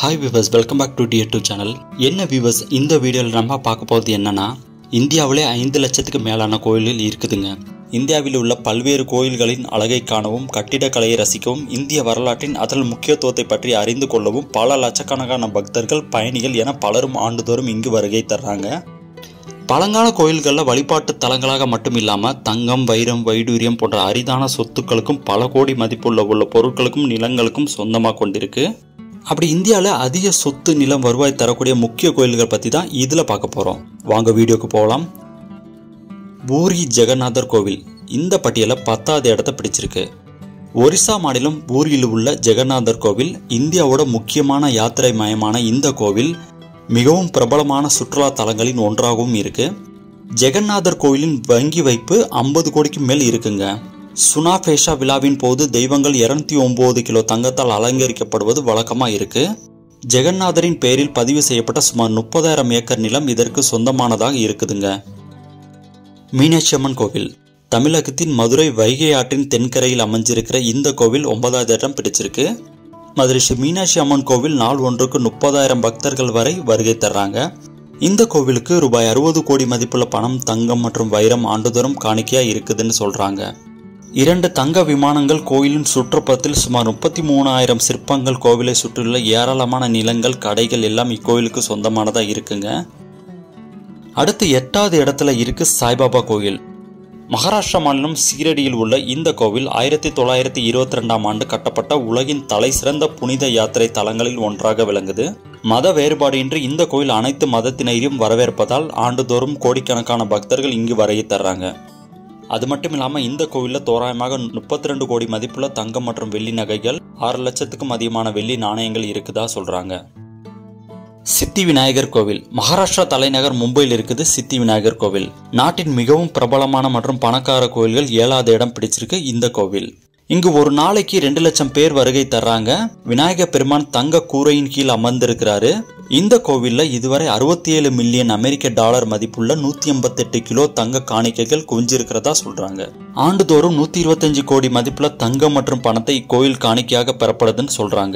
hi viewers welcome back to TR two channel என்ன viewers இந்த வீடியோவில் நம்ம பார்க்க போகிறது என்னன்னா இந்தியாவிலே ஐந்து லட்சத்துக்கு மேலான கோயில்கள் இருக்குதுங்க இந்தியாவில் உள்ள பல்வேறு கோயில்களின் அழகை காணவும் கட்டிடக்கலையை ரசிக்கவும் இந்திய வரலாற்றின் அதன் முக்கியத்துவத்தை பற்றி அறிந்து கொள்ளவும் பல லட்சக்கணக்கான பக்தர்கள் பயணிகள் என பலரும் ஆண்டுதோறும் இங்கு வருகை தர்றாங்க பழங்கால கோயில்களில் வழிபாட்டு தலங்களாக மட்டும் இல்லாமல் தங்கம் வைரம் வைடூரியம் போன்ற அரிதான சொத்துக்களுக்கும் பல கோடி மதிப்புள்ள உள்ள பொருட்களுக்கும் நிலங்களுக்கும் சொந்தமாக கொண்டிருக்கு அப்படி இந்தியாவில் அதிக சொத்து நிலம் வருவாய் தரக்கூடிய முக்கிய கோயில்கள் பற்றி தான் இதில் பார்க்க போகிறோம் வாங்க வீடியோக்கு போகலாம் பூரி ஜெகநாதர் கோவில் இந்த பட்டியலில் பத்தாவது இடத்த பிடிச்சிருக்கு ஒரிசா மாநிலம் பூரியில் உள்ள ஜெகநாதர் கோவில் இந்தியாவோட முக்கியமான யாத்திரை மயமான இந்த கோவில் மிகவும் பிரபலமான சுற்றுலா தலங்களின் ஒன்றாகவும் இருக்கு ஜெகநாதர் கோவிலின் வங்கி வைப்பு ஐம்பது கோடிக்கு மேல் இருக்குங்க சுனாபேஷா விழாவின் போது தெய்வங்கள் இருநூத்தி ஒன்பது கிலோ தங்கத்தால் அலங்கரிக்கப்படுவது வழக்கமா இருக்கு ஜெகநாதரின் பெயரில் பதிவு செய்யப்பட்ட சுமார் முப்பதாயிரம் ஏக்கர் நிலம் இதற்கு சொந்தமானதாக இருக்குதுங்க மீனாட்சி அம்மன் கோவில் தமிழகத்தின் மதுரை வைகை ஆற்றின் தென்கரையில் அமைஞ்சிருக்கிற இந்த கோவில் ஒன்பதாவது இடம் பிடிச்சிருக்கு மதுரை ஸ்ரீ மீனாட்சி அம்மன் கோவில் நாள் ஒன்றுக்கு முப்பதாயிரம் பக்தர்கள் வரை வருகை தர்றாங்க இந்த கோவிலுக்கு ரூபாய் அறுபது கோடி மதிப்புள்ள பணம் தங்கம் மற்றும் வைரம் ஆண்டுதோறும் காணிக்கையா இருக்குதுன்னு சொல்றாங்க இரண்டு தங்க விமானங்கள் கோயிலின் சுற்றுப்புறத்தில் சுமார் முப்பத்தி மூணாயிரம் சிற்பங்கள் கோவிலை சுற்றியுள்ள ஏராளமான நிலங்கள் கடைகள் எல்லாம் இக்கோயிலுக்கு சொந்தமானதா இருக்குங்க அடுத்து எட்டாவது இடத்துல இருக்கு சாய்பாபா கோயில் மகாராஷ்டிரா மாநிலம் சீரடியில் உள்ள இந்த கோவில் ஆயிரத்தி தொள்ளாயிரத்தி இருபத்தி ரெண்டாம் ஆண்டு கட்டப்பட்ட உலகின் தலை சிறந்த புனித யாத்திரை தலங்களில் ஒன்றாக விளங்குது மத வேறுபாடின்றி இந்த கோவில் அனைத்து மதத்தினரையும் வரவேற்பதால் ஆண்டுதோறும் கோடிக்கணக்கான பக்தர்கள் இங்கு வருகை தர்றாங்க அது மட்டும் இல்லாமல் இந்த கோவிலில் தோராயமாக முப்பத்தி ரெண்டு கோடி மதிப்புள்ள தங்கம் மற்றும் வெள்ளி நகைகள் ஆறு லட்சத்துக்கும் அதிகமான வெள்ளி நாணயங்கள் இருக்குதா சொல்றாங்க சித்தி விநாயகர் கோவில் மகாராஷ்டிரா தலைநகர் மும்பையில் இருக்குது சித்தி விநாயகர் கோவில் நாட்டின் மிகவும் பிரபலமான மற்றும் பணக்கார கோவில்கள் ஏழாவது இடம் பிடிச்சிருக்கு இந்த கோவில் இங்கு ஒரு நாளைக்கு ரெண்டு லட்சம் பேர் வருகை தர்றாங்க விநாயக பெருமான் தங்க கூரையின் கீழ் அமர்ந்திருக்கிறாரு இந்த கோவில்ல இதுவரை அறுபத்தி ஏழு மில்லியன் அமெரிக்க டாலர் மதிப்புள்ள நூத்தி எண்பத்தெட்டு கிலோ தங்க காணிக்கைகள் குவிஞ்சிருக்கிறதா சொல்றாங்க ஆண்டுதோறும் நூத்தி இருபத்தஞ்சு கோடி மதிப்புள்ள தங்கம் மற்றும் பணத்தை இக்கோயில் காணிக்கையாக பெறப்படுதுன்னு சொல்றாங்க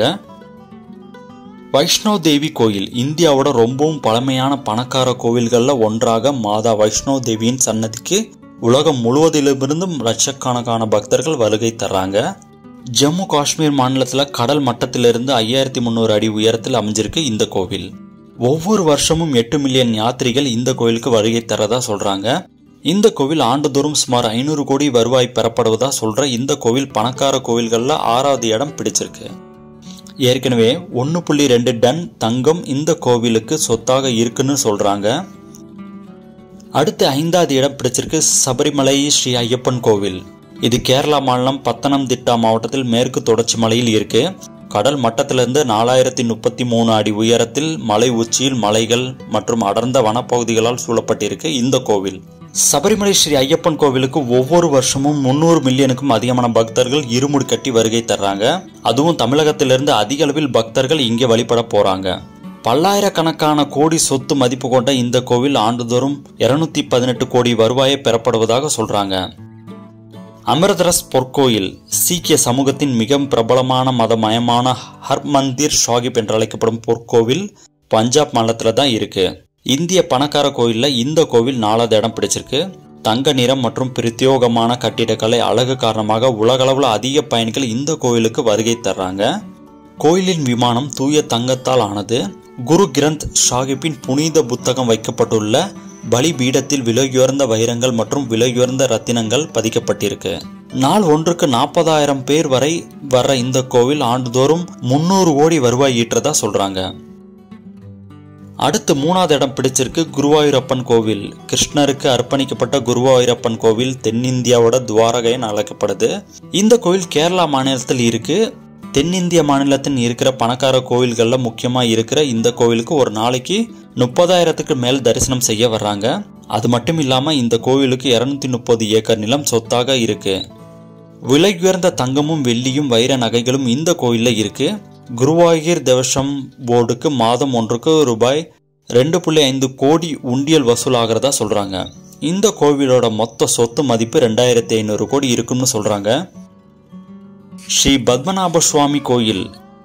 வைஷ்ணோ தேவி கோயில் இந்தியாவோட ரொம்பவும் பழமையான பணக்கார கோவில்களில் ஒன்றாக மாதா வைஷ்ணோ தேவியின் சன்னதிக்கு உலகம் முழுவதிலிருந்தும் லட்சக்கணக்கான பக்தர்கள் வருகை தர்றாங்க ஜம்மு காஷ்மீர் மாநிலத்தில் கடல் மட்டத்திலிருந்து ஐயாயிரத்தி முந்நூறு அடி உயரத்தில் அமைஞ்சிருக்கு இந்த கோவில் ஒவ்வொரு வருஷமும் எட்டு மில்லியன் யாத்திரிகள் இந்த கோவிலுக்கு வருகை தரதா சொல்றாங்க இந்த கோவில் ஆண்டுதோறும் சுமார் ஐநூறு கோடி வருவாய் பெறப்படுவதா சொல்ற இந்த கோவில் பணக்கார கோவில்களில் ஆறாவது இடம் பிடிச்சிருக்கு ஏற்கனவே ஒன்று புள்ளி ரெண்டு டன் தங்கம் இந்த கோவிலுக்கு சொத்தாக இருக்குன்னு சொல்றாங்க அடுத்து ஐந்தாவது இடம் பிடிச்சிருக்கு சபரிமலை ஸ்ரீ ஐயப்பன் கோவில் இது கேரளா மாநிலம் பத்தனம்திட்டா மாவட்டத்தில் மேற்கு தொடர்ச்சி மலையில் இருக்கு கடல் மட்டத்திலிருந்து நாலாயிரத்தி முப்பத்தி மூணு அடி உயரத்தில் மலை உச்சியில் மலைகள் மற்றும் அடர்ந்த வனப்பகுதிகளால் சூழப்பட்டிருக்கு இந்த கோவில் சபரிமலை ஸ்ரீ ஐயப்பன் கோவிலுக்கு ஒவ்வொரு வருஷமும் முன்னூறு மில்லியனுக்கும் அதிகமான பக்தர்கள் இருமுடி கட்டி வருகை தர்றாங்க அதுவும் தமிழகத்திலிருந்து அதிக அளவில் பக்தர்கள் இங்கே வழிபட போறாங்க பல்லாயிரக்கணக்கான கோடி சொத்து மதிப்பு கொண்ட இந்த கோவில் ஆண்டுதோறும் இருநூத்தி பதினெட்டு கோடி வருவாயை பெறப்படுவதாக சொல்றாங்க அமிர்தரஸ் பொற்கோயில் சீக்கிய சமூகத்தின் மிக பிரபலமான மதமயமான ஹர்மந்திர் ஷாகிப் என்று அழைக்கப்படும் பொற்கோவில் பஞ்சாப் மாநிலத்தில் தான் இருக்கு இந்திய பணக்கார கோயிலில் இந்த கோவில் நாலாவது இடம் பிடிச்சிருக்கு தங்க நிறம் மற்றும் பிரத்யோகமான கட்டிடக்கலை அழகு காரணமாக உலகளவில் அதிக பயணிகள் இந்த கோயிலுக்கு வருகை தர்றாங்க கோயிலின் விமானம் தூய தங்கத்தால் ஆனது குரு கிரந்த் ஷாகிப்பின் புனித புத்தகம் வைக்கப்பட்டுள்ள பலி பீடத்தில் விலையுயர்ந்த வைரங்கள் மற்றும் விலையுயர்ந்த ரத்தினங்கள் பதிக்கப்பட்டிருக்கு நாள் ஒன்றுக்கு நாற்பதாயிரம் பேர் வரை வர்ற இந்த கோவில் ஆண்டுதோறும் முன்னூறு கோடி வருவாய் ஈற்றதா சொல்றாங்க அடுத்து மூணாவது இடம் பிடிச்சிருக்கு குருவாயூரப்பன் கோவில் கிருஷ்ணருக்கு அர்ப்பணிக்கப்பட்ட குருவாயூரப்பன் கோவில் தென்னிந்தியாவோட துவாரகைன்னு அழைக்கப்படுது இந்த கோவில் கேரளா மாநிலத்தில் இருக்கு தென்னிந்திய மாநிலத்தின் இருக்கிற பணக்கார கோவில்களில் முக்கியமாக இருக்கிற இந்த கோவிலுக்கு ஒரு நாளைக்கு முப்பதாயிரத்துக்கு மேல் தரிசனம் செய்ய வர்றாங்க அது மட்டும் இல்லாமல் இந்த கோவிலுக்கு இரநூத்தி முப்பது ஏக்கர் நிலம் சொத்தாக இருக்கு விலை உயர்ந்த தங்கமும் வெள்ளியும் வைர நகைகளும் இந்த கோயிலில் இருக்கு குருவாயூர் தேவசம் போர்டுக்கு மாதம் ஒன்றுக்கு ரூபாய் ரெண்டு புள்ளி ஐந்து கோடி உண்டியல் வசூலாகிறதா சொல்றாங்க இந்த கோவிலோட மொத்த சொத்து மதிப்பு ரெண்டாயிரத்தி ஐநூறு கோடி இருக்குன்னு சொல்றாங்க ஸ்ரீ பத்மநாப சுவாமி கோயில்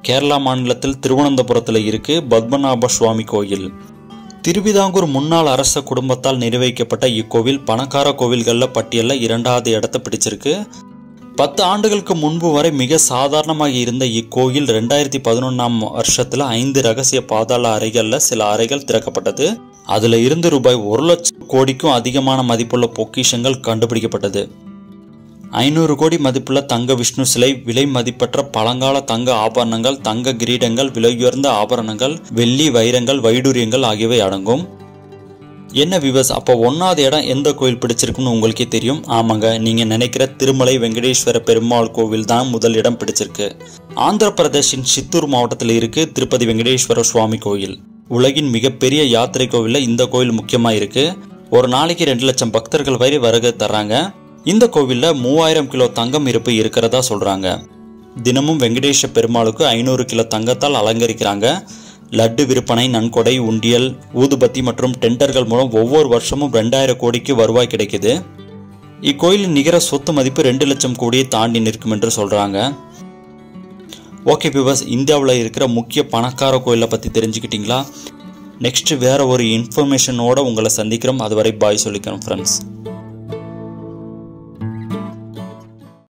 கேரளா மாநிலத்தில் திருவனந்தபுரத்தில் இருக்கு பத்மநாப சுவாமி கோயில் திருவிதாங்கூர் முன்னாள் அரச குடும்பத்தால் நிர்வகிக்கப்பட்ட இக்கோவில் பணக்கார கோவில்களில் பட்டியலில் இரண்டாவது இடத்தை பிடிச்சிருக்கு பத்து ஆண்டுகளுக்கு முன்பு வரை மிக சாதாரணமாக இருந்த இக்கோயில் ரெண்டாயிரத்தி பதினொன்றாம் வருஷத்தில் ஐந்து ரகசிய பாதாள அறைகளில் சில அறைகள் திறக்கப்பட்டது அதில் இருந்து ரூபாய் ஒரு லட்சம் கோடிக்கும் அதிகமான மதிப்புள்ள பொக்கிஷங்கள் கண்டுபிடிக்கப்பட்டது ஐநூறு கோடி மதிப்புள்ள தங்க விஷ்ணு சிலை விலை மதிப்பற்ற பழங்கால தங்க ஆபரணங்கள் தங்க கிரீடங்கள் விலையுயர்ந்த ஆபரணங்கள் வெள்ளி வைரங்கள் வைடூரியங்கள் ஆகியவை அடங்கும் என்ன விவஸ் அப்போ ஒன்றாவது இடம் எந்த கோயில் பிடிச்சிருக்குன்னு உங்களுக்கே தெரியும் ஆமாங்க நீங்கள் நினைக்கிற திருமலை வெங்கடேஸ்வர பெருமாள் கோவில் தான் முதல் இடம் பிடிச்சிருக்கு ஆந்திர பிரதேஷின் சித்தூர் மாவட்டத்தில் இருக்கு திருப்பதி வெங்கடேஸ்வர சுவாமி கோயில் உலகின் மிகப்பெரிய யாத்திரை கோவிலில் இந்த கோயில் முக்கியமாக இருக்கு ஒரு நாளைக்கு ரெண்டு லட்சம் பக்தர்கள் வரை வருகை தர்றாங்க இந்த கோவிலில் மூவாயிரம் கிலோ தங்கம் இருப்பு இருக்கிறதா சொல்கிறாங்க தினமும் வெங்கடேஷ பெருமாளுக்கு ஐநூறு கிலோ தங்கத்தால் அலங்கரிக்கிறாங்க லட்டு விற்பனை நன்கொடை உண்டியல் ஊதுபத்தி மற்றும் டெண்டர்கள் மூலம் ஒவ்வொரு வருஷமும் ரெண்டாயிரம் கோடிக்கு வருவாய் கிடைக்குது இக்கோயிலின் நிகர சொத்து மதிப்பு ரெண்டு லட்சம் கோடியை தாண்டி நிற்கும் என்று சொல்கிறாங்க ஓகே பிவஸ் இந்தியாவில் இருக்கிற முக்கிய பணக்கார கோயிலை பற்றி தெரிஞ்சுக்கிட்டீங்களா நெக்ஸ்ட் வேற ஒரு இன்ஃபர்மேஷனோட உங்களை சந்திக்கிறோம் அதுவரை பாய் சொல்லிக்கிறோம் ஃப்ரெண்ட்ஸ்